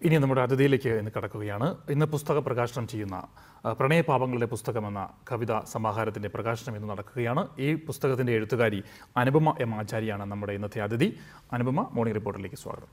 ഇനി നമ്മുടെ അതിഥിയിലേക്ക് ഇന്ന് കടക്കുകയാണ് ഇന്ന് പുസ്തക പ്രകാശനം ചെയ്യുന്ന ആ, പ്രണയപാപങ്ങളുടെ പുസ്തകമെന്ന കവിതാ സമാഹാരത്തിൻ്റെ പ്രകാശനം ഇന്ന് നടക്കുകയാണ് ഈ പുസ്തകത്തിൻ്റെ എഴുത്തുകാരി അനുപമ എം ആചാര്യാണ് നമ്മുടെ ഇന്നത്തെ അതിഥി അനുപമ മോർണിംഗ് റിപ്പോർട്ടിലേക്ക് സ്വാഗതം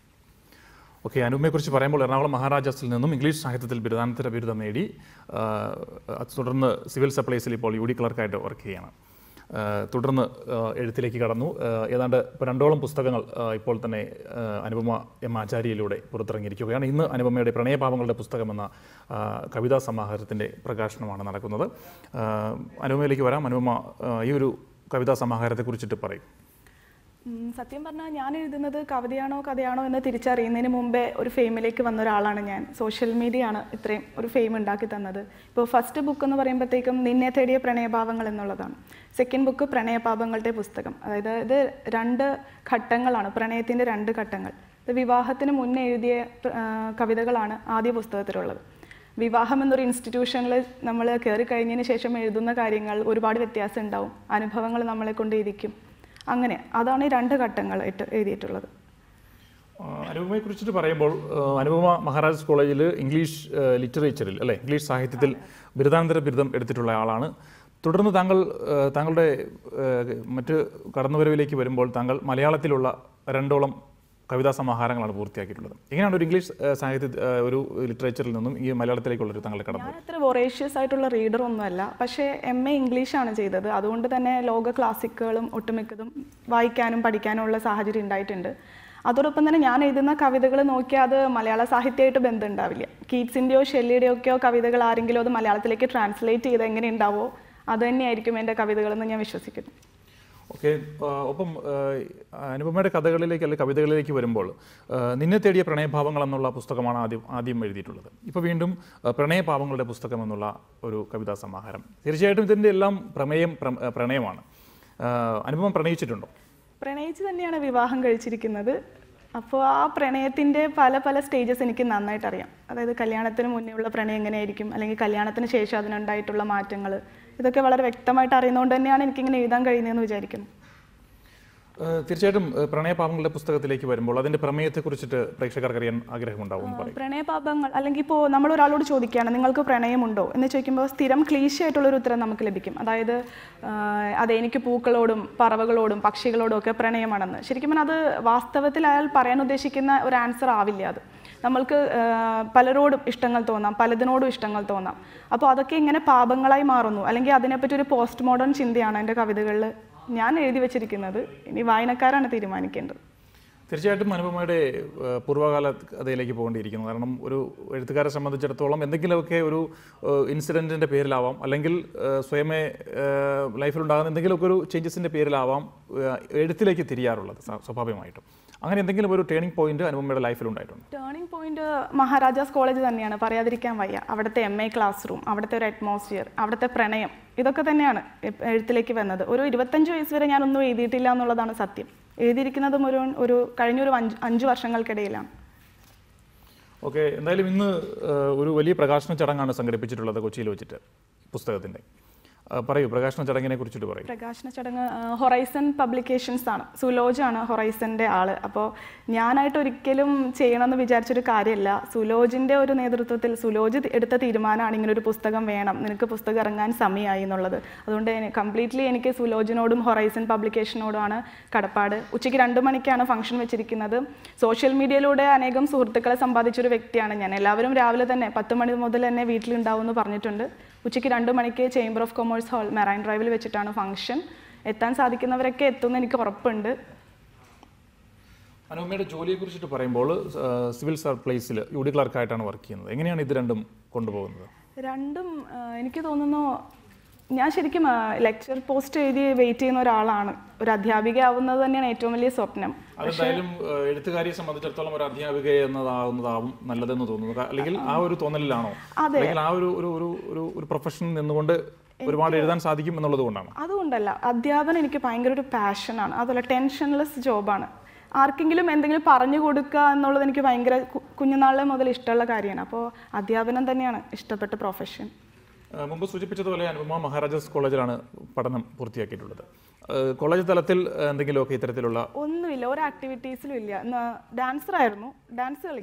ഓക്കെ അനുപമയെക്കുറിച്ച് പറയുമ്പോൾ എറണാകുളം മഹാരാജാസിൽ നിന്നും ഇംഗ്ലീഷ് സാഹിത്യത്തിൽ ബിരുദാനന്തര ബിരുദം നേടി ആ, അത് തുടർന്ന് സിവിൽ സപ്ലൈസിൽ ഇപ്പോൾ യു ഡി ക്ലർക്കായിട്ട് വർക്ക് ചെയ്യുകയാണ് ആ, തുടർന്ന് ആ, എഴുത്തിലേക്ക് കടന്നു ആ, ഏതാണ്ട് ഇപ്പോൾ രണ്ടോളം പുസ്തകങ്ങൾ ആ, ഇപ്പോൾ തന്നെ ആ, അനുപമ എം ആചാര്യയിലൂടെ പുറത്തിറങ്ങിയിരിക്കുകയാണ് ഇന്ന് അനുപമയുടെ പ്രണയപാപങ്ങളുടെ പുസ്തകമെന്ന ആ, കവിതാ സമാഹാരത്തിൻ്റെ പ്രകാശനമാണ് നടക്കുന്നത് ആ, അനുപമയിലേക്ക് വരാം അനുപമ ആ, ഈ ഒരു കവിതാ സമാഹാരത്തെക്കുറിച്ചിട്ട് പറയും ഉം, സത്യം പറഞ്ഞാൽ ഞാൻ എഴുതുന്നത് കവിതയാണോ കഥയാണോ എന്ന് തിരിച്ചറിയുന്നതിന് മുമ്പേ ഒരു ഫെയിമിലേക്ക് വന്ന ഒരാളാണ് ഞാൻ സോഷ്യൽ മീഡിയ ആണ് ഇത്രയും ഒരു ഫെയിം ഉണ്ടാക്കി തന്നത് ഇപ്പോൾ ഫസ്റ്റ് ബുക്ക് എന്ന് പറയുമ്പോഴത്തേക്കും നിന്നെ തേടിയ പ്രണയഭാവങ്ങൾ എന്നുള്ളതാണ് സെക്കൻഡ് ബുക്ക് പ്രണയപാപങ്ങളുടെ പുസ്തകം അതായത് ഇത് രണ്ട് ഘട്ടങ്ങളാണ് പ്രണയത്തിൻ്റെ രണ്ട് ഘട്ടങ്ങൾ ഇത് വിവാഹത്തിന് മുന്നേ എഴുതിയ ആ, കവിതകളാണ് ആദ്യ പുസ്തകത്തിലുള്ളത് വിവാഹം എന്നൊരു ഇൻസ്റ്റിറ്റ്യൂഷനിൽ നമ്മൾ കയറി കഴിഞ്ഞതിന് ശേഷം എഴുതുന്ന കാര്യങ്ങൾ ഒരുപാട് വ്യത്യാസം ഉണ്ടാവും അനുഭവങ്ങൾ നമ്മളെ കൊണ്ട് ഇരിക്കും അങ്ങനെ അതാണ് ഈ രണ്ട് ഘട്ടങ്ങൾ ആയിട്ട് എഴുതിയിട്ടുള്ളത് ആ, അനുപമയെ കുറിച്ചിട്ട് പറയുമ്പോൾ ആ, അനുപമ മഹാരാജാസ് കോളേജിൽ ഇംഗ്ലീഷ് ആ, ലിറ്ററേച്ചറിൽ അല്ലെ ഇംഗ്ലീഷ് സാഹിത്യത്തിൽ ബിരുദാനന്തര ബിരുദം എടുത്തിട്ടുള്ള ആളാണ് തുടർന്ന് താങ്കൾ ആ, താങ്കളുടെ ആ, മറ്റ് കടന്നുവരവിലേക്ക് വരുമ്പോൾ താങ്കൾ മലയാളത്തിലുള്ള രണ്ടോളം കവിതാ സമാഹാരങ്ങളാണ് പൂർത്തിയാക്കിയിട്ടുള്ളത് എങ്ങനെയാണ് ഒരു ഇംഗ്ലീഷ് ആ, സാഹിത്യ ആ, ഒരു ലിറ്ററേച്ചറിൽ നിന്നും ഈ മലയാളത്തിലേക്കുള്ള ഒരു താങ്കളുടെ കടന്നു ഞാൻ അത്ര വൊറേഷ്യസ് ആയിട്ടുള്ള റീഡർ ഒന്നുമല്ല പക്ഷേ എം എ ഇംഗ്ലീഷാണ് ചെയ്തത് അതുകൊണ്ട് തന്നെ ലോക ക്ലാസിക്കുകളും ഒട്ടുമിക്കതും വായിക്കാനും പഠിക്കാനും ഉള്ള സാഹചര്യം ഉണ്ടായിട്ടുണ്ട് അതോടൊപ്പം തന്നെ ഞാൻ എഴുതുന്ന കവിതകൾ നോക്കിയാൽ അത് മലയാള സാഹിത്യമായിട്ട് ബന്ധം ഉണ്ടാവില്ല കീറ്റ്സിൻ്റെയോ ഷെല്ലിയുടെയോ ഒക്കെയോ കവിതകൾ ആരെങ്കിലും അത് മലയാളത്തിലേക്ക് ട്രാൻസ്ലേറ്റ് ചെയ്ത് എങ്ങനെ ഉണ്ടാവോ അത് തന്നെയായിരിക്കും എൻ്റെ കവിതകളെന്ന് ഞാൻ വിശ്വസിക്കുന്നു ഓക്കെ ഒപ്പം ആ, അനുപമയുടെ കഥകളിലേക്ക് അല്ലെങ്കിൽ കവിതകളിലേക്ക് വരുമ്പോൾ ആ, നിന്നെ തേടിയ പ്രണയഭാവങ്ങൾ എന്നുള്ള പുസ്തകമാണ് ആദ്യം ആദ്യം എഴുതിയിട്ടുള്ളത് ഇപ്പോൾ വീണ്ടും ആ, പ്രണയഭാവങ്ങളുടെ പുസ്തകം എന്നുള്ള ഒരു കവിതാ സമാഹാരം തീർച്ചയായിട്ടും ഇതിൻ്റെ എല്ലാം പ്രമേയം പ്ര- ആ, പ്രണയമാണ് ആ, അനുപമ പ്രണയിച്ചിട്ടുണ്ടോ പ്രണയിച്ച് തന്നെയാണ് വിവാഹം കഴിച്ചിരിക്കുന്നത് അപ്പോൾ ആ പ്രണയത്തിൻ്റെ പല പല സ്റ്റേജസ് എനിക്ക് നന്നായിട്ട് അറിയാം അതായത് കല്യാണത്തിന് മുന്നേ ഉള്ള പ്രണയം എങ്ങനെയായിരിക്കും അല്ലെങ്കിൽ കല്യാണത്തിന് ശേഷം അതിനുണ്ടായിട്ടുള്ള മാറ്റങ്ങൾ ഇതൊക്കെ വളരെ വ്യക്തമായിട്ട് അറിയുന്നതുകൊണ്ട് തന്നെയാണ് എനിക്കിങ്ങനെ എഴുതാൻ കഴിയുന്നതെന്ന് വിചാരിക്കുന്നു ആ, തീർച്ചയായിട്ടും ആ, പ്രണയഭാവങ്ങളുടെ പുസ്തകത്തിലേക്ക് വരുമ്പോൾ അതിൻ്റെ പ്രമേയത്തെക്കുറിച്ചിട്ട് പ്രേക്ഷകർക്ക് അറിയാൻ ആഗ്രഹമുണ്ടാവും എന്ന് പറയും പ്രണയപാപങ്ങൾ അല്ലെങ്കിൽ ഇപ്പോൾ നമ്മൾ ഒരാളോട് ചോദിക്കുകയാണ് നിങ്ങൾക്ക് പ്രണയമുണ്ടോ എന്ന് ചോദിക്കുമ്പോൾ സ്ഥിരം ക്ലീശ ആയിട്ടുള്ളൊരു ഉത്തരം നമുക്ക് ലഭിക്കും അതായത് ആഹ്, അതെ എനിക്ക് പൂക്കളോടും പറവകളോടും പക്ഷികളോടും ഒക്കെ പ്രണയമാണെന്ന് ശരിക്കും പറഞ്ഞാൽ അത് വാസ്തവത്തിൽ അയാൾ പറയാൻ ഉദ്ദേശിക്കുന്ന ഒരു ആൻസർ ആവില്ല അത് നമ്മൾക്ക് ആഹ്, പലരോടും ഇഷ്ടങ്ങൾ തോന്നാം പലതിനോടും ഇഷ്ടങ്ങൾ തോന്നാം അപ്പോൾ അതൊക്കെ ഇങ്ങനെ പാപങ്ങളായി മാറുന്നു അല്ലെങ്കിൽ അതിനെപ്പറ്റി ഒരു പോസ്റ്റ് മോഡേൺ ചിന്തയാണ് എൻ്റെ കവിതകളിൽ ഞാൻ എഴുതി വെച്ചിരിക്കുന്നത് ഇനി വായനക്കാരാണ് തീരുമാനിക്കേണ്ടത് തീർച്ചയായിട്ടും അനുപമയുടെ ഏഹ്, പൂർവ്വകാല കഥയിലേക്ക് പോകേണ്ടിയിരിക്കുന്നു കാരണം ഒരു എഴുത്തുകാരെ സംബന്ധിച്ചിടത്തോളം എന്തെങ്കിലുമൊക്കെ ഒരു ഇൻസിഡൻറ്റിൻ്റെ പേരിലാവാം അല്ലെങ്കിൽ ഏഹ്, സ്വയമേ ലൈഫിലുണ്ടാകുന്ന എന്തെങ്കിലുമൊക്കെ ഒരു ചേഞ്ചസിൻ്റെ പേരിലാവാം ഏഹ്, എഴുത്തിലേക്ക് തിരിയാറുള്ളത് സ്വാ- സ്വാഭാവികമായിട്ടും അങ്ങനെ എന്തെങ്കിലും ഒരു ടേണിംഗ് പോയിന്റ് അനുപമയുടെ ലൈഫിലുണ്ടായിട്ടുണ്ട് ടേണിംഗ് പോയിന്റ് മഹാരാജാസ് കോളേജ് തന്നെയാണ് പറയാതിരിക്കാൻ വയ്യ അവിടുത്തെ എം എ ക്ലാസ് റൂം അവിടുത്തെ ഒരു അറ്റ്മോസ്ഫിയർ അവിടുത്തെ പ്രണയം ഇതൊക്കെ തന്നെയാണ് എപ്- എഴുത്തിലേക്ക് വന്നത് ഒരു ഇരുപത്തഞ്ച് വയസ്സ് വരെ ഞാനൊന്നും എഴുതിയിട്ടില്ല എന്നുള്ളതാണ് സത്യം എഴുതിയിരിക്കുന്നതും ഒരു ഒരു കഴിഞ്ഞൊരു അഞ്ച് അഞ്ച് വർഷങ്ങൾക്കിടയിലാണ് ഓക്കെ എന്തായാലും ഇന്ന് ഏഹ്, ഒരു വലിയ പ്രകാശന ചടങ്ങാണ് സംഘടിപ്പിച്ചിട്ടുള്ളത് കൊച്ചിയിൽ വെച്ചിട്ട് പുസ്തകത്തിൻ്റെ ഏഹ്, പറയൂ പ്രകാശന ചടങ്ങിനെ കുറിച്ചിട്ട് പറയൂ പ്രകാശന ചടങ്ങ് ആ, ഹൊറൈസൺ പബ്ലിക്കേഷൻസ് ആണ് സുലോജാണ് ഹൊറൈസന്റെ ആള് അപ്പോൾ ഞാനായിട്ട് ഒരിക്കലും ചെയ്യണമെന്ന് വിചാരിച്ചൊരു കാര്യമല്ല സുലോജിന്റെ ഒരു നേതൃത്വത്തിൽ സുലോജ് തി- എടുത്ത തീരുമാനമാണ് ഇങ്ങനെ ഒരു പുസ്തകം വേണം നിനക്ക് പുസ്തകം ഇറങ്ങാൻ സമയമായി എന്നുള്ളത് അതുകൊണ്ട് കംപ്ലീറ്റ്ലി എനിക്ക് സുലോജിനോടും ഹൊറൈസൺ പബ്ലിക്കേഷനോടുമാണ് കടപ്പാട് ഉച്ചയ്ക്ക് രണ്ട് മണിക്കാണ് ഫംഗ്ഷൻ വെച്ചിരിക്കുന്നത് സോഷ്യൽ മീഡിയയിലൂടെ അനേകം സുഹൃത്തുക്കളെ സമ്പാദിച്ചൊരു വ്യക്തിയാണ് ഞാൻ എല്ലാവരും രാവിലെ തന്നെ പത്ത് മണി മുതൽ തന്നെ വീട്ടിലുണ്ടാവും എന്ന് പറഞ്ഞിട്ടുണ്ട് ഉച്ചയ്ക്ക് രണ്ട് മണിക്ക് chamber of commerce hall marine ഡ്രൈവിൽ വെച്ചിട്ടാണ് ഫംഗ്ഷൻ എത്താൻ സാധിക്കുന്നവരൊക്കെ എത്തുമെന്ന് എനിക്ക് ഉറപ്പുണ്ട് അനുപമയുടെ ജോലിയെ കുറിച്ചിട്ട് പറയുമ്പോൾ ഏഹ്, സിവിൽ സപ്ലൈസിൽ യു ഡി ക്ലർക്കായിട്ടാണ് വർക്ക് ചെയ്യുന്നത് എങ്ങനെയാണ് ഇത് രണ്ടും കൊണ്ടുപോകുന്നത് രണ്ടും ആ, എനിക്ക് തോന്നുന്നു ഞാൻ ശരിക്കും ലെക്ചർ പോസ്റ്റ് എഴുതി വെയിറ്റ് ചെയ്യുന്ന ഒരാളാണ് ഒരു അധ്യാപിക ആവുന്നത് തന്നെയാണ് ഏറ്റവും വലിയ സ്വപ്നം അതെന്തായാലും ഏഹ്, എഴുത്തുകാരിയെ സംബന്ധിച്ചിടത്തോളം ഒരു അധ്യാപിക എന്നതാവുന്നതാവും നല്ലതെന്ന് തോന്നുന്നു ക- അല്ലെങ്കിൽ ആ ഒരു തോന്നലിലാണോ അതെ. അല്ലെങ്കിൽ ആ ഒരു ഒരു ഒരു ഒരു ഒരു പ്രൊഫഷനിൽ നിന്നുകൊണ്ട് ഒരുപാട് എഴുതാൻ സാധിക്കും എന്നുള്ളത് കൊണ്ടാണ് അതുകൊണ്ടല്ല അധ്യാപനം എനിക്ക് ഭയങ്കര ഒരു പാഷനാണ് അതുപോലെ ടെൻഷൻലെസ് ജോബാണ് ആർക്കെങ്കിലും എന്തെങ്കിലും പറഞ്ഞു കൊടുക്കുക എന്നുള്ളത് എനിക്ക് ഭയങ്കര കു- കുഞ്ഞുനാളിലെ മുതൽ ഇഷ്ടമുള്ള കാര്യമാണ് അപ്പോൾ അധ്യാപനം തന്നെയാണ് ഇഷ്ടപ്പെട്ട പ്രൊഫഷൻ ഏഹ്, മുമ്പ് സൂചിപ്പിച്ചതുപോലെ അനുപമ മഹാരാജാസ് കോളേജിലാണ് പഠനം പൂർത്തിയാക്കിയിട്ടുള്ളത് ഏഹ്, കോളേജ് തലത്തിൽ ഏഹ്, എന്തെങ്കിലുമൊക്കെ ഇത്തരത്തിലുള്ള ഒന്നുമില്ല ഒരു ആക്ടിവിറ്റീസിലും ഇല്ല ഡാൻസർ ആയിരുന്നു ഡാൻസ് കളിക്കും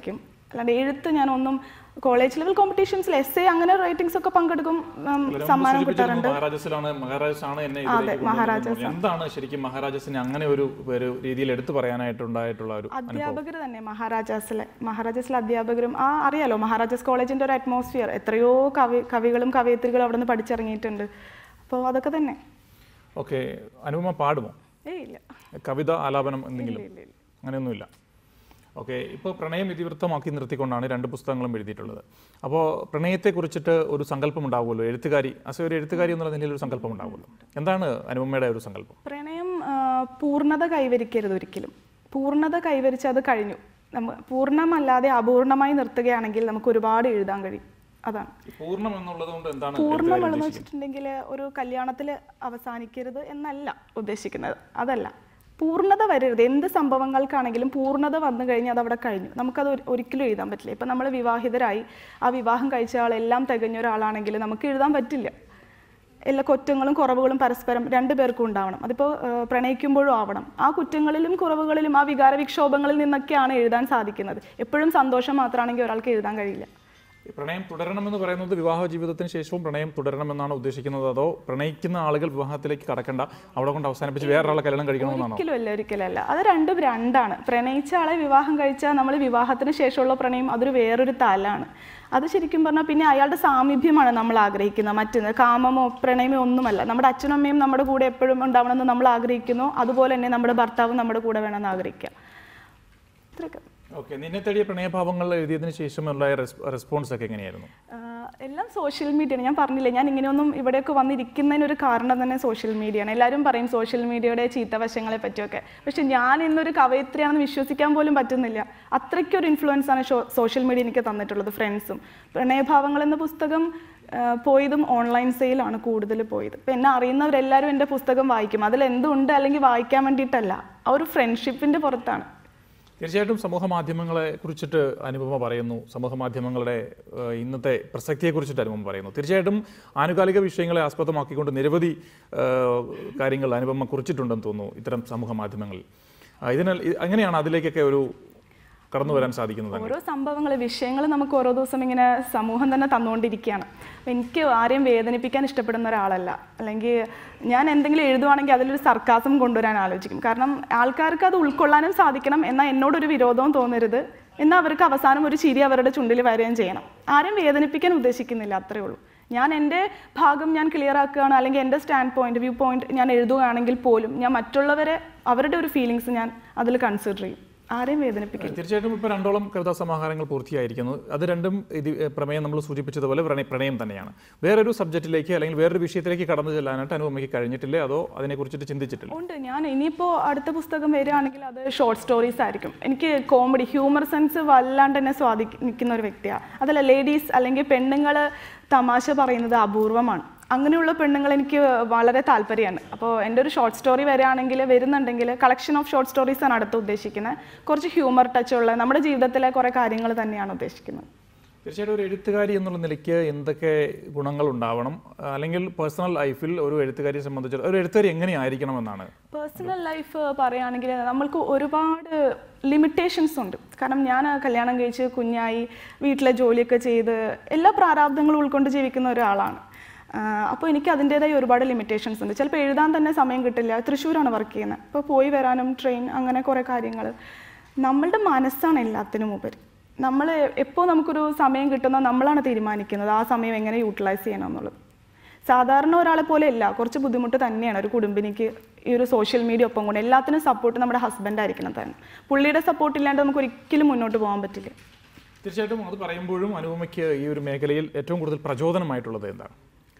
അല്ലാണ്ട് എഴുത്ത് ഞാനൊന്നും കോളേജ് ലെവൽ കോമ്പറ്റീഷൻസിൽ എസ് എ അങ്ങനെ റൈറ്റിംഗ്സ് ഒക്കെ പങ്കെടുക്കും ഉം, സമ്മാനം കിട്ടാറുണ്ട് മഹാരാജസിലാണ് മഹാരാജസാണ് എന്നെ അതെ, ഇതിലേക്ക് മഹാരാജാസ് കൊണ്ടുവന്നത്. എന്താണ് ശരിക്കും മഹാരാജസിനെ അങ്ങനെ ഒരു ഒരു രീതിയിൽ എടുത്തു പറയാനായിട്ടുണ്ടായിട്ടുള്ള ഒരു അധ്യാപകർ തന്നെ മഹാരാജാസിലെ മഹാരാജാസിലെ അധ്യാപകരും ആ അറിയാലോ മഹാരാജാസ് കോളേജിന്റെ ഒരു അറ്റ്മോസ്ഫിയർ എത്രയോ കവി കവികളും കവയിത്രികളും അവിടെ നിന്ന് പഠിച്ചിറങ്ങിയിട്ടുണ്ട് അപ്പോൾ അതൊക്കെ തന്നെ ഓക്കെ അനുപമ പാടുമോ ഏയ് ഇല്ല കവിത ആലാപനം എന്തെങ്കിലും ഇല്ല, ഇല്ല. അങ്ങനെയൊന്നുമില്ല ഓക്കെ ഇപ്പോൾ പ്രണയം ഇതിവൃത്തമാക്കി നിർത്തിക്കൊണ്ടാണ് രണ്ട് പുസ്തകങ്ങളും എഴുതിയിട്ടുള്ളത് അപ്പോൾ പ്രണയത്തെക്കുറിച്ചിട്ട് ഒരു സങ്കല്പം ഉണ്ടാവുമല്ലോ എഴുത്തുകാരി അസ ഒരു എഴുത്തുകാരി എന്നുള്ള നിലയിൽ ഒരു സങ്കല്പം ഉണ്ടാവുമല്ലോ എന്താണ് അനുപമയുടെ ഒരു സങ്കല്പം പ്രണയം ആ, പൂർണ്ണത കൈവരിക്കരുത് ഒരിക്കലും പൂർണ്ണത കൈവരിച്ച് അത് കഴിഞ്ഞു നമ്മ പൂർണ്ണമല്ലാതെ അപൂർണമായി നിർത്തുകയാണെങ്കിൽ നമുക്ക് ഒരുപാട് എഴുതാൻ കഴിയും അതാണ് പൂർണ്ണം എന്നുള്ളത് കൊണ്ട് എന്താണ് പൂർണ്ണം എന്ന് വെച്ചിട്ടുണ്ടെങ്കിൽ ഒരു കല്യാണത്തിൽ അവസാനിക്കരുത് എന്നല്ല ഉദ്ദേശിക്കുന്നത് അതല്ല പൂർണ്ണത വരരുത് എന്ത് സംഭവങ്ങൾക്കാണെങ്കിലും പൂർണ്ണത വന്നു കഴിഞ്ഞാൽ അത് അവിടെ കഴിഞ്ഞു നമുക്കത് ഒരു- ഒരിക്കലും എഴുതാൻ പറ്റില്ല ഇപ്പം നമ്മൾ വിവാഹിതരായി ആ വിവാഹം കഴിച്ച ആളെല്ലാം തികഞ്ഞ ഒരാളാണെങ്കിൽ നമുക്ക് എഴുതാൻ പറ്റില്ല എല്ലാ കുറ്റങ്ങളും കുറവുകളും പരസ്പരം രണ്ടു പേർക്കും ഉണ്ടാവണം അതിപ്പോൾ പ്രണയിക്കുമ്പോഴും ആവണം ആ കുറ്റങ്ങളിലും കുറവുകളിലും ആ വികാര വിക്ഷോഭങ്ങളിൽ നിന്നൊക്കെയാണ് എഴുതാൻ സാധിക്കുന്നത് എപ്പോഴും സന്തോഷം മാത്രമാണെങ്കിൽ ഒരാൾക്ക് എഴുതാൻ കഴിയില്ല ഈ പ്രണയം തുടരണമെന്ന് പറയുന്നത് വിവാഹ ജീവിതത്തിന് ശേഷവും പ്രണയം തുടരണമെന്നാണ് ഉദ്ദേശിക്കുന്നത് അതോ പ്രണയിക്കുന്ന ആളുകൾ വിവാഹത്തിലേക്ക് കടക്കണ്ട അവിടെ കൊണ്ട് അവസാനിപ്പിച്ച് വേറൊരാളെ കല്യാണം കഴിക്കണമെന്നാണോ ഒരിക്കലും അല്ല ഒരിക്കലും അല്ല അത് രണ്ടും രണ്ടാണ് പ്രണയിച്ച ആളെ വിവാഹം കഴിച്ചാൽ നമ്മൾ വിവാഹത്തിന് ശേഷമുള്ള പ്രണയം അതൊരു വേറൊരു തലാണ് അത് ശരിക്കും പറഞ്ഞാൽ പിന്നെ അയാളുടെ സാമീപ്യമാണ് നമ്മൾ ആഗ്രഹിക്കുന്നത് മറ്റൊന്ന് കാമമോ പ്രണയമോ ഒന്നുമല്ല നമ്മുടെ അച്ഛനും അമ്മയും നമ്മുടെ കൂടെ എപ്പോഴും ഉണ്ടാവണമെന്ന് നമ്മൾ ആഗ്രഹിക്കുന്നു അതുപോലെ തന്നെ നമ്മുടെ ഭർത്താവും നമ്മുടെ കൂടെ വേണമെന്ന് ആഗ്രഹിക്കുക ഇത്രയൊക്കെ ഓക്കെ നിന്നെ തേടിയ പ്രണയഭാവങ്ങൾ എഴുതിയതിന് ശേഷമുള്ള റെസ്പോൺസ് ഒക്കെ എങ്ങനെയായിരുന്നു ആഹ് എല്ലാം സോഷ്യൽ മീഡിയയാണ് ഞാൻ പറഞ്ഞില്ലേ ഞാൻ ഇങ്ങനെയൊന്നും ഇവിടെയൊക്കെ വന്നിരിക്കുന്നതിന് ഒരു കാരണം തന്നെ സോഷ്യൽ മീഡിയയാണ് എല്ലാവരും പറയും സോഷ്യൽ മീഡിയയുടെ ചീത്തവശങ്ങളെ പറ്റിയൊക്കെ പക്ഷെ ഞാൻ ഇന്നൊരു കവയിത്രിയാണെന്ന് വിശ്വസിക്കാൻ പോലും പറ്റുന്നില്ല അത്രയ്ക്കൊരു ഇൻഫ്ലുവൻസ് ആണ് സോഷ്യൽ മീഡിയ എനിക്ക് തന്നിട്ടുള്ളത് ഫ്രണ്ട്സും പ്രണയഭാവങ്ങൾ എന്ന പുസ്തകം ആഹ് പോയതും ഓൺലൈൻ സെയിലാണ് കൂടുതൽ പോയത് ഇപ്പം എന്നെ അറിയുന്നവരെല്ലാവരും എൻ്റെ പുസ്തകം വായിക്കും അതിൽ എന്തുണ്ട് അല്ലെങ്കിൽ വായിക്കാൻ വേണ്ടിയിട്ടല്ല ആ ഒരു ഫ്രണ്ട്ഷിപ്പിൻ്റെ പുറത്താണ് തീർച്ചയായിട്ടും സമൂഹ മാധ്യമങ്ങളെ കുറിച്ചിട്ട് അനുപമ പറയുന്നു സമൂഹ മാധ്യമങ്ങളുടെ ഏഹ്, ഇന്നത്തെ പ്രസക്തിയെ കുറിച്ചിട്ട് അനുപമ പറയുന്നു തീർച്ചയായിട്ടും ആനുകാലിക വിഷയങ്ങളെ ആസ്പദമാക്കിക്കൊണ്ട് നിരവധി ഏഹ്, കാര്യങ്ങൾ അനുപമ കുറിച്ചിട്ടുണ്ടെന്ന് തോന്നുന്നു ഇത്തരം സമൂഹ മാധ്യമങ്ങളിൽ ആ, ഇതിനാൽ ഇ- അങ്ങനെയാണ് അതിലേക്കൊക്കെ ഒരു കടന്നു വരാൻ സാധിക്കുന്നത് ഓരോ സംഭവങ്ങൾ വിഷയങ്ങൾ നമുക്ക് ഓരോ ദിവസം ഇങ്ങനെ സമൂഹം തന്നെ തന്നുകൊണ്ടിരിക്കുകയാണ് അപ്പം എനിക്ക് ആരെയും വേദനിപ്പിക്കാൻ ഇഷ്ടപ്പെടുന്ന ഒരാളല്ല അല്ലെങ്കിൽ ഞാൻ എന്തെങ്കിലും എഴുതുവാണെങ്കിൽ അതിലൊരു സർക്കാസം കൊണ്ടുവരാൻ ആലോചിക്കും കാരണം ആൾക്കാർക്ക് അത് ഉൾക്കൊള്ളാനും സാധിക്കണം എന്നാൽ എന്നോടൊരു വിരോധവും തോന്നരുത് എന്നാൽ അവർക്ക് അവസാനം ഒരു ചിരി അവരുടെ ചുണ്ടിൽ വരികയും ചെയ്യണം ആരെയും വേദനിപ്പിക്കാൻ ഉദ്ദേശിക്കുന്നില്ല അത്രേ ഉള്ളൂ ഞാൻ എൻ്റെ ഭാഗം ഞാൻ ക്ലിയർ ആക്കുകയാണ് അല്ലെങ്കിൽ എൻ്റെ സ്റ്റാൻഡ് പോയിന്റ് വ്യൂ പോയിന്റ് ഞാൻ എഴുതുകയാണെങ്കിൽ പോലും ഞാൻ മറ്റുള്ളവരെ അവരുടെ ഒരു ഫീലിങ്സ് ഞാൻ അതിൽ കൺസിഡർ ചെയ്യും ആരെയും വേദനിപ്പിക്കില്ല തീർച്ചയായിട്ടും ഇപ്പോൾ രണ്ടോളം കവിതാ സമാഹാരങ്ങൾ പൂർത്തിയായിരിക്കുന്നു അത് രണ്ടും ഇത് പ്രമേയം നമ്മൾ സൂചിപ്പിച്ചതുപോലെ പ്രണയ പ്രണയം തന്നെയാണ് വേറൊരു സബ്ജക്റ്റിലേക്ക് അല്ലെങ്കിൽ വേറൊരു വിഷയത്തിലേക്ക് കടന്നു ചെല്ലാനായിട്ട് അനുപമയ്ക്ക് കഴിഞ്ഞിട്ടില്ലേ അതോ അതിനെക്കുറിച്ചിട്ട് ചിന്തിച്ചിട്ടില്ല ഉണ്ട് ഞാൻ ഇനിയിപ്പോൾ അടുത്ത പുസ്തകം വരികയാണെങ്കിൽ അത് ഷോർട്ട് സ്റ്റോറീസ് ആയിരിക്കും എനിക്ക് കോമഡി ഹ്യൂമർ സെൻസ് വല്ലാണ്ട് എന്നെ സ്വാധീനിക്കുന്ന ഒരു വ്യക്തിയാണ് അതല്ല ലേഡീസ് അല്ലെങ്കിൽ പെണ്ണുങ്ങൾ തമാശ പറയുന്നത് അപൂർവമാണ് അങ്ങനെയുള്ള പെണ്ണുങ്ങൾ എനിക്ക് വളരെ താല്പര്യമാണ് അപ്പോൾ എൻ്റെ ഒരു ഷോർട്ട് സ്റ്റോറി വരികയാണെങ്കിൽ വരുന്നുണ്ടെങ്കിൽ കളക്ഷൻ ഓഫ് ഷോർട്ട് സ്റ്റോറീസ് ആണ് അടുത്ത് ഉദ്ദേശിക്കുന്നത് കുറച്ച് ഹ്യൂമർ ടച്ച് ഉള്ള നമ്മുടെ ജീവിതത്തിലെ കുറേ കാര്യങ്ങൾ തന്നെയാണ് ഉദ്ദേശിക്കുന്നത് തീർച്ചയായിട്ടും ഒരു എഴുത്തുകാരി എന്നുള്ള നിലയ്ക്ക് എന്തൊക്കെ ഗുണങ്ങൾ ഉണ്ടാവണം അല്ലെങ്കിൽ പേഴ്സണൽ ലൈഫിൽ ഒരു എഴുത്തുകാരിയെ സംബന്ധിച്ച് ഒരു എഴുത്തുകാരി എങ്ങനെയായിരിക്കണം എന്നാണ് പേഴ്സണൽ ലൈഫ് പറയുകയാണെങ്കിൽ നമ്മൾക്ക് ഒരുപാട് ലിമിറ്റേഷൻസ് ഉണ്ട് കാരണം ഞാൻ കല്യാണം കഴിച്ച് കുഞ്ഞായി വീട്ടിലെ ജോലിയൊക്കെ ചെയ്ത് എല്ലാ പ്രാരാബ്ദങ്ങളും ഉൾക്കൊണ്ട് ജീവിക്കുന്ന ഒരാളാണ് അപ്പോൾ എനിക്ക് അതിൻ്റേതായ ഒരുപാട് ലിമിറ്റേഷൻസ് ഉണ്ട് ചിലപ്പോൾ എഴുതാൻ തന്നെ സമയം കിട്ടില്ല തൃശ്ശൂരാണ് വർക്ക് ചെയ്യുന്നത് അപ്പോൾ പോയി വരാനും ട്രെയിൻ അങ്ങനെ കുറേ കാര്യങ്ങൾ നമ്മളുടെ മനസ്സാണ് എല്ലാത്തിനും ഉപരി നമ്മൾ എപ്പോൾ നമുക്കൊരു സമയം കിട്ടുന്ന നമ്മളാണ് തീരുമാനിക്കുന്നത് ആ സമയം എങ്ങനെ യൂട്ടിലൈസ് ചെയ്യണം എന്നുള്ളത് സാധാരണ ഒരാളെ പോലെ അല്ല കുറച്ച് ബുദ്ധിമുട്ട് തന്നെയാണ് ഒരു കുടുംബിനിക്ക് ഈ ഒരു സോഷ്യൽ മീഡിയ ഒപ്പം കൊണ്ട് എല്ലാത്തിനും സപ്പോർട്ട് നമ്മുടെ ഹസ്ബൻഡ് ആയിരിക്കണം തന്നെ പുള്ളിയുടെ സപ്പോർട്ട് ഇല്ലാണ്ട് നമുക്ക് ഒരിക്കലും മുന്നോട്ട് പോകാൻ പറ്റില്ല തീർച്ചയായിട്ടും അത് പറയുമ്പോഴും അനുപമയ്ക്ക് ഈ ഒരു മേഖലയിൽ ഏറ്റവും കൂടുതൽ പ്രചോദനമായിട്ടുള്ളത് എന്താണ്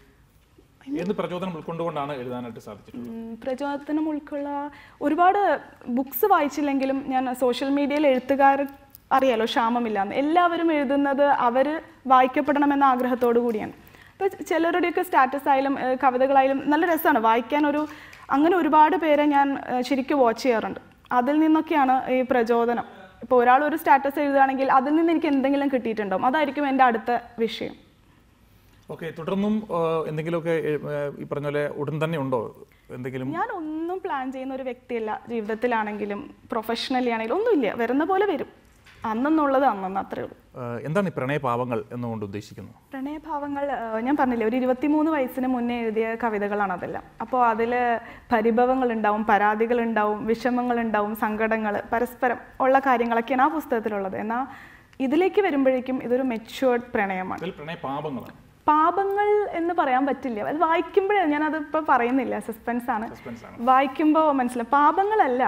എന്ത് പ്രചോദനം ഉൾക്കൊണ്ടുകൊണ്ടാണ് എഴുതാനായിട്ട് സാധിച്ചിട്ടുള്ളത് ഉം, പ്രചോദനം ഉൾക്കൊള്ള ഒരുപാട് ബുക്സ് വായിച്ചില്ലെങ്കിലും ഞാൻ സോഷ്യൽ മീഡിയയിൽ എഴുത്തുകാർ അറിയാലോ ക്ഷാമമില്ലാന്ന് എല്ലാവരും എഴുതുന്നത് അവർ വായിക്കപ്പെടണമെന്ന ആഗ്രഹത്തോടു കൂടിയാണ് ഇപ്പോൾ ചിലരുടെയൊക്കെ സ്റ്റാറ്റസ് ആയാലും ഏഹ്, കവിതകളായാലും നല്ല രസമാണ് വായിക്കാൻ ഒരു അങ്ങനെ ഒരുപാട് പേരെ ഞാൻ ഏഹ്, ശരിക്കും വാച്ച് ചെയ്യാറുണ്ട് അതിൽ നിന്നൊക്കെയാണ് ഈ പ്രചോദനം ഇപ്പോൾ ഒരാൾ ഒരു സ്റ്റാറ്റസ് എഴുതുകയാണെങ്കിൽ അതിൽ നിന്ന് എനിക്ക് എന്തെങ്കിലും കിട്ടിയിട്ടുണ്ടാവും അതായിരിക്കും എൻ്റെ അടുത്ത വിഷയം ഓക്കെ തുടർന്നും ആ, എന്തെങ്കിലുമൊക്കെ എ- ആ, ഈ പറഞ്ഞ പോലെ ഉടൻ തന്നെ ഉണ്ടോ എന്തെങ്കിലും ഞാൻ ഒന്നും പ്ലാൻ ചെയ്യുന്ന ഒരു വ്യക്തിയല്ല ജീവിതത്തിലാണെങ്കിലും പ്രൊഫഷണലി ആണെങ്കിലും ഒന്നുമില്ല വരുന്ന പോലെ വരും അന്നെന്നുള്ളത് അന്നെന്ന് അത്രേ ഉള്ളൂ ഏഹ് എന്താണ് ഈ പ്രണയപാവങ്ങൾ എന്നുകൊണ്ട് ഉദ്ദേശിക്കുന്നത് പ്രണയഭാവങ്ങൾ ഏഹ്, ഞാൻ പറഞ്ഞില്ലേ ഒരു ഇരുപത്തിമൂന്ന് വയസ്സിന് മുന്നേ എഴുതിയ കവിതകളാണ് അതെല്ലാം അപ്പോൾ അതിൽ പരിഭവങ്ങൾ ഉണ്ടാവും പരാതികൾ ഉണ്ടാവും വിഷമങ്ങൾ ഉണ്ടാവും സങ്കടങ്ങൾ പരസ്പരം ഉള്ള കാര്യങ്ങളൊക്കെയാണ് ആ പുസ്തകത്തിലുള്ളത് എന്നാൽ ഇതിലേക്ക് വരുമ്പോഴേക്കും ഇതൊരു മെച്ചുവേർഡ് പ്രണയമാണ് അതിൽ പ്രണയപാപങ്ങളാണ് പാപങ്ങൾ എന്ന് പറയാൻ പറ്റില്ല അത് വായിക്കുമ്പോഴേ ഞാനത് ഇപ്പോൾ പറയുന്നില്ല സസ്പെൻസ് ആണ് സസ്പെൻസ് ആണ് വായിക്കുമ്പോൾ മനസ്സിലാവും പാപങ്ങളല്ല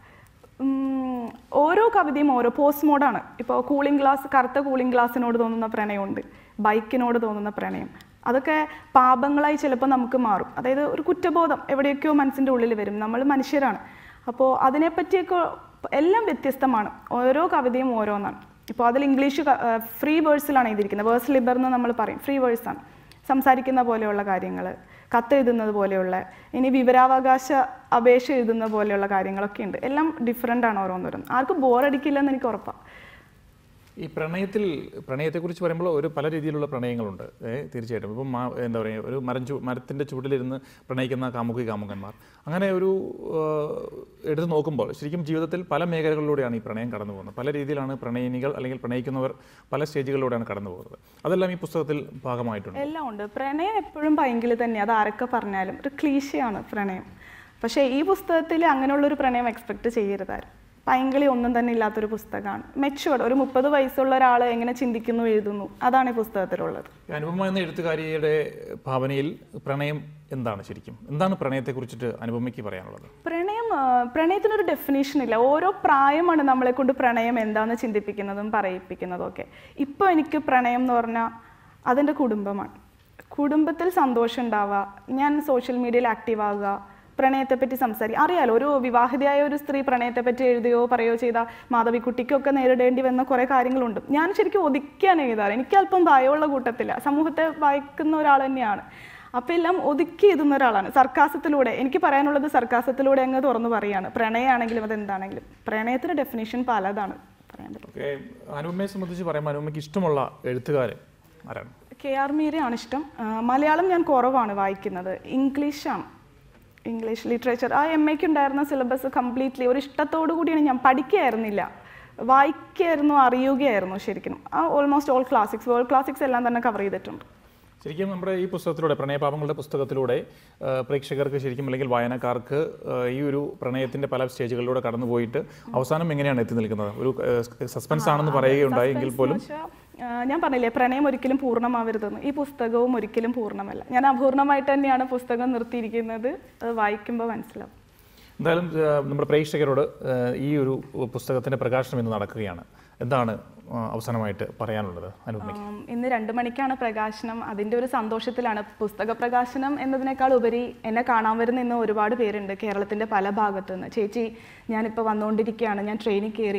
ഉം, ഓരോ കവിതയും ഓരോ പോസ്റ്റ് മോഡാണ് ഇപ്പോൾ കൂളിംഗ് ഗ്ലാസ് കറുത്ത കൂളിംഗ് ഗ്ലാസ്സിനോട് തോന്നുന്ന പ്രണയമുണ്ട് ബൈക്കിനോട് തോന്നുന്ന പ്രണയം അതൊക്കെ പാപങ്ങളായി ചിലപ്പോൾ നമുക്ക് മാറും അതായത് ഒരു കുറ്റബോധം എവിടെയൊക്കെയോ മനസ്സിൻ്റെ ഉള്ളിൽ വരും നമ്മൾ മനുഷ്യരാണ് അപ്പോൾ അതിനെപ്പറ്റിയൊക്കെ എല്ലാം വ്യത്യസ്തമാണ് ഓരോ കവിതയും ഓരോന്നാണ് ഇപ്പോൾ അതിൽ ഇംഗ്ലീഷ് ഫ്രീ വേഴ്സിലാണ് എഴുതിയിരിക്കുന്നത് വേഴ്സ് ലിബർ എന്ന് നമ്മൾ പറയും ഫ്രീ വേഴ്സാണ് സംസാരിക്കുന്ന പോലെയുള്ള കാര്യങ്ങൾ കത്തെഴുതുന്നത് പോലെയുള്ള ഇനി വിവരാവകാശ അപേക്ഷ എഴുതുന്ന പോലെയുള്ള കാര്യങ്ങളൊക്കെ ഉണ്ട് എല്ലാം ഡിഫറെൻ്റ് ആണ് ഓരോന്നോരോന്ന് ആർക്കും ബോറടിക്കില്ലെന്ന് എനിക്ക് ഉറപ്പാണ് ഈ പ്രണയത്തിൽ പ്രണയത്തെക്കുറിച്ച് പറയുമ്പോൾ ഒരു പല രീതിയിലുള്ള പ്രണയങ്ങളുണ്ട് ഏ, തീർച്ചയായിട്ടും ഇപ്പം മാ എന്താ പറയുക ഒരു മരം ചു മരത്തിൻ്റെ ചുവട്ടിലിരുന്ന് പ്രണയിക്കുന്ന കാമുകി കാമുകന്മാർ അങ്ങനെ ഒരു ആ, എടുത്ത് നോക്കുമ്പോൾ ശരിക്കും ജീവിതത്തിൽ പല മേഖലകളിലൂടെയാണ് ഈ പ്രണയം കടന്നു പോകുന്നത് പല രീതിയിലാണ് പ്രണയിനികൾ അല്ലെങ്കിൽ പ്രണയിക്കുന്നവർ പല സ്റ്റേജുകളിലൂടെയാണ് കടന്നു പോകുന്നത് അതെല്ലാം ഈ പുസ്തകത്തിൽ ഭാഗമായിട്ടുണ്ട് എല്ലാം ഉണ്ട് പ്രണയം എപ്പോഴും ഭയങ്കര തന്നെ അത് ആരൊക്കെ പറഞ്ഞാലും ഒരു ക്ലീശയാണ് പ്രണയം പക്ഷേ ഈ പുസ്തകത്തിൽ അങ്ങനെയുള്ളൊരു പ്രണയം എക്സ്പെക്ട് ചെയ്യരുതാരും പൈങ്കിളി ഒന്നും തന്നെ ഇല്ലാത്തൊരു പുസ്തകമാണ് മെച്ചുവേർഡ് ഒരു മുപ്പത് വയസ്സുള്ള ഒരാൾ എങ്ങനെ ചിന്തിക്കുന്നു എഴുതുന്നു അതാണ് ഈ പുസ്തകത്തിലുള്ളത് ഈ അനുപമ എന്ന എഴുത്തുകാരിയുടെ ഭാവനയിൽ പ്രണയം എന്താണ് ശരിക്കും എന്താണ് പ്രണയത്തെക്കുറിച്ചിട്ട് അനുപമയ്ക്ക് പറയാനുള്ളത് പ്രണയം ആ, പ്രണയത്തിനൊരു ഡെഫിനേഷൻ ഇല്ല ഓരോ പ്രായമാണ് നമ്മളെ കൊണ്ട് പ്രണയം എന്താണെന്ന് ചിന്തിപ്പിക്കുന്നതും പറയിപ്പിക്കുന്നതും ഒക്കെ ഇപ്പോൾ എനിക്ക് പ്രണയം എന്ന് പറഞ്ഞാൽ അതെൻ്റെ കുടുംബമാണ് കുടുംബത്തിൽ സന്തോഷം ഉണ്ടാവുക ഞാൻ സോഷ്യൽ മീഡിയയിൽ ആക്റ്റീവ് ആകുക പ്രണയത്തെപ്പറ്റി സംസാരിക്കുക അറിയാലോ ഒരു വിവാഹിതയായ ഒരു സ്ത്രീ പ്രണയത്തെപ്പറ്റി എഴുതുകയോ പറയുകയോ ചെയ്താൽ മാധവിക്കുട്ടിക്കൊക്കെ നേരിടേണ്ടി വന്ന കുറേ കാര്യങ്ങളുണ്ട് ഞാൻ ശരിക്കും ഒതുക്കിയാണ് എഴുതാറ് എനിക്ക് അല്പം ഭയമുള്ള കൂട്ടത്തില്ല സമൂഹത്തെ വായിക്കുന്ന ഒരാൾ തന്നെയാണ് അപ്പോൾ എല്ലാം ഒതുക്കി എഴുതുന്ന ഒരാളാണ് സർക്കാസത്തിലൂടെ എനിക്ക് പറയാനുള്ളത് സർക്കാസത്തിലൂടെ അങ്ങ് തുറന്നു പറയാണ് പ്രണയമാണെങ്കിലും അതെന്താണെങ്കിലും പ്രണയത്തിന്റെ ഡെഫിനേഷൻ പലതാണ് പറയാൻ പറ്റും ഓക്കെ അനുപമയെ സംബന്ധിച്ച് പറയുമ്പോൾ അനുപമയ്ക്ക് ഇഷ്ടമുള്ള എഴുത്തുകാരൻ ആരാണ് കെ ആർ മീരയാണ് ഇഷ്ടം ആ, മലയാളം ഞാൻ കുറവാണ് വായിക്കുന്നത് ഇംഗ്ലീഷാണ് ഇംഗ്ലീഷ് ലിറ്ററേച്ചർ ആ എം എക്ക് ഉണ്ടായിരുന്ന സിലബസ് കംപ്ലീറ്റ്ലി ഒരു ഇഷ്ടത്തോടു കൂടിയാണ് ഞാൻ പഠിക്കുകയായിരുന്നില്ല വായിക്കുകയായിരുന്നു അറിയുകയായിരുന്നു ശരിക്കും ആ almost all classics world classics എല്ലാം തന്നെ കവർ ചെയ്തിട്ടുണ്ട് ശരിക്കും നമ്മുടെ ഈ പുസ്തകത്തിലൂടെ പ്രണയപാപങ്ങളുടെ പുസ്തകത്തിലൂടെ ആ, പ്രേക്ഷകർക്ക് ശരിക്കും അല്ലെങ്കിൽ വായനക്കാർക്ക് ആ, ഈ ഒരു പ്രണയത്തിന്റെ പല സ്റ്റേജുകളിലൂടെ കടന്നുപോയിട്ട് അവസാനം എങ്ങനെയാണ് എത്തി നിൽക്കുന്നത് ഒരു സസ്പെൻസ് ആണെന്ന് പറയുകയുണ്ടായി എങ്കിൽ പോലും പക്ഷേ, ആ, ഞാൻ പറഞ്ഞില്ലേ പ്രണയം ഒരിക്കലും പൂർണ്ണമാവരുതെന്ന് ഈ പുസ്തകവും ഒരിക്കലും പൂർണ്ണമല്ല ഞാൻ അപൂർണമായിട്ട് തന്നെയാണ് പുസ്തകം നിർത്തിയിരിക്കുന്നത് അത് വായിക്കുമ്പോൾ മനസ്സിലാവും എന്തായാലും ആ, നമ്മുടെ പ്രേക്ഷകരോട് ആ, ഈ ഒരു പുസ്തകത്തിന്റെ പ്രകാശനം ഇന്ന് നടക്കുകയാണ് എന്താണ് ആ, അവസാനമായിട്ട് പറയാനുള്ളത് അനുപമയ്ക്ക് ആം, ഇന്ന് രണ്ട് മണിക്കാണ് പ്രകാശനം അതിൻ്റെ ഒരു സന്തോഷത്തിലാണ് പുസ്തക പ്രകാശനം എന്നതിനേക്കാൾ ഉപരി എന്നെ കാണാൻ വരുന്ന ഇന്ന് ഒരുപാട് പേരുണ്ട് കേരളത്തിൻ്റെ പല ഭാഗത്തു നിന്ന് ചേച്ചി ഞാനിപ്പോൾ വന്നുകൊണ്ടിരിക്കുകയാണ് ഞാൻ ട്രെയിനിൽ കയറി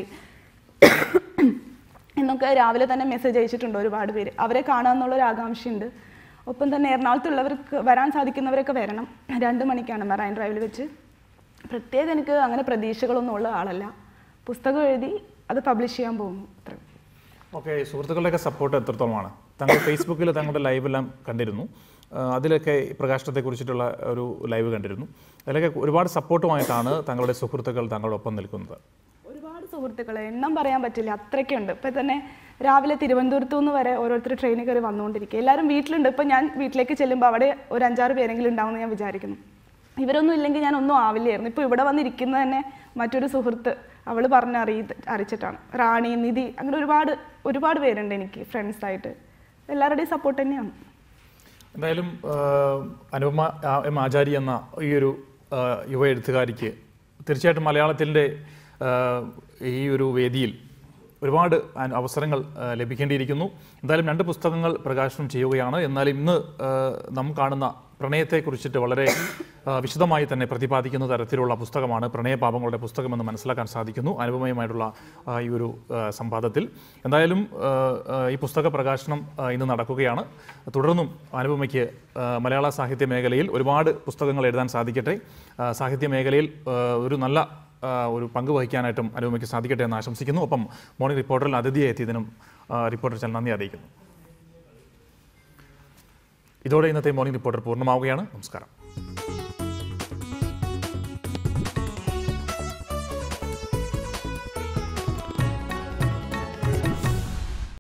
എന്നൊക്കെ രാവിലെ തന്നെ മെസ്സേജ് അയച്ചിട്ടുണ്ട് ഒരുപാട് പേര് അവരെ കാണാമെന്നുള്ളൊരു ആകാംക്ഷയുണ്ട് ഒപ്പം തന്നെ എറണാകുളത്തുള്ളവർക്ക് വരാൻ സാധിക്കുന്നവരൊക്കെ വരണം രണ്ട് മണിക്കാണ് മറൈൻ ഡ്രൈവിൽ വെച്ച് പ്രത്യേകം എനിക്ക് അങ്ങനെ പ്രതീക്ഷകളൊന്നും ഉള്ള ആളല്ല പുസ്തകം എഴുതി അത് പബ്ലിഷ് ചെയ്യാൻ പോകുന്നു അത്രയും ഓക്കെ സുഹൃത്തുക്കളുടെയൊക്കെ സപ്പോർട്ട് എത്രത്തോളമാണ് താങ്കൾ ഫേസ്ബുക്കിൽ താങ്കളുടെ ലൈവ് എല്ലാം കണ്ടിരുന്നു ആ, അതിലൊക്കെ ഈ പ്രകാശനത്തെ കുറിച്ചിട്ടുള്ള ഒരു ലൈവ് കണ്ടിരുന്നു അതിലൊക്കെ ഒരുപാട് സപ്പോർട്ടുമായിട്ടാണ് താങ്കളുടെ സുഹൃത്തുക്കൾ താങ്കളുടെ ഒപ്പം നിൽക്കുന്നത് ഒരുപാട് സുഹൃത്തുക്കളെ എണ്ണം പറയാൻ പറ്റില്ല അത്രയ്ക്കുണ്ട് ഇപ്പം തന്നെ രാവിലെ തിരുവനന്തപുരത്തു നിന്ന് വരെ ഓരോരുത്തർ ട്രെയിനിൽ കയറി വന്നുകൊണ്ടിരിക്കുക എല്ലാവരും വീട്ടിലുണ്ട് ഇപ്പം ഞാൻ വീട്ടിലേക്ക് ചെല്ലുമ്പോൾ അവിടെ ഒരു അഞ്ചാറ് പേരെങ്കിലും ഉണ്ടാവുമെന്ന് ഞാൻ വിചാരിക്കുന്നു ഇവരൊന്നും ഇല്ലെങ്കിൽ ഞാൻ ഒന്നും ആവില്ലായിരുന്നു ഇപ്പോൾ ഇവിടെ വന്നിരിക്കുന്നത് തന്നെ മറ്റൊരു സുഹൃത്ത് അവൾ പറഞ്ഞ് അറിയി അറിയിച്ചിട്ടാണ് റാണി നിധി അങ്ങനെ ഒരുപാട് ഒരുപാട് പേരുണ്ട് എനിക്ക് ഫ്രണ്ട്സായിട്ട് എല്ലാവരുടെയും സപ്പോർട്ട് തന്നെയാണ് എന്തായാലും ആ, അനുപമ ആ, എം ആചാരി എന്ന ഈ ഒരു ആ, യുവ എഴുത്തുകാരിക്ക് തീർച്ചയായിട്ടും മലയാളത്തിൻ്റെ ആ, ഈ ഒരു വേദിയിൽ ഒരുപാട് അ- അവസരങ്ങൾ ആ, ലഭിക്കേണ്ടിയിരിക്കുന്നു എന്തായാലും രണ്ട് പുസ്തകങ്ങൾ പ്രകാശനം ചെയ്യുകയാണ് എന്നാൽ ഇന്ന് ആ, നാം കാണുന്ന പ്രണയത്തെക്കുറിച്ചിട്ട് വളരെ ആ, വിശദമായി തന്നെ പ്രതിപാദിക്കുന്ന തരത്തിലുള്ള പുസ്തകമാണ് പ്രണയപാപങ്ങളുടെ പുസ്തകമെന്ന് മനസ്സിലാക്കാൻ സാധിക്കുന്നു അനുപമയുമായിട്ടുള്ള ആ, ഈ ഒരു ആ, സംവാദത്തിൽ എന്തായാലും ആ, ആ, ഈ പുസ്തക പ്രകാശനം ആ, ഇന്ന് നടക്കുകയാണ് തുടർന്നും അനുപമയ്ക്ക് ആ, മലയാള സാഹിത്യ മേഖലയിൽ ഒരുപാട് പുസ്തകങ്ങൾ എഴുതാൻ സാധിക്കട്ടെ ആ, സാഹിത്യ മേഖലയിൽ ആ, ഒരു നല്ല ആ, ഒരു പങ്ക് വഹിക്കാനായിട്ടും അനുപമയ്ക്ക് സാധിക്കട്ടെ എന്ന് ആശംസിക്കുന്നു ഒപ്പം മോർണിംഗ് റിപ്പോർട്ടറിൽ അതിഥിയായി എത്തിയതിനും ആ, റിപ്പോർട്ടർ ചാനൽ നന്ദി അറിയിക്കുന്നു ഇതോടെ ഇന്നത്തെ മോർണിംഗ് റിപ്പോർട്ടർ പൂർണ്ണമാവുകയാണ് നമസ്കാരം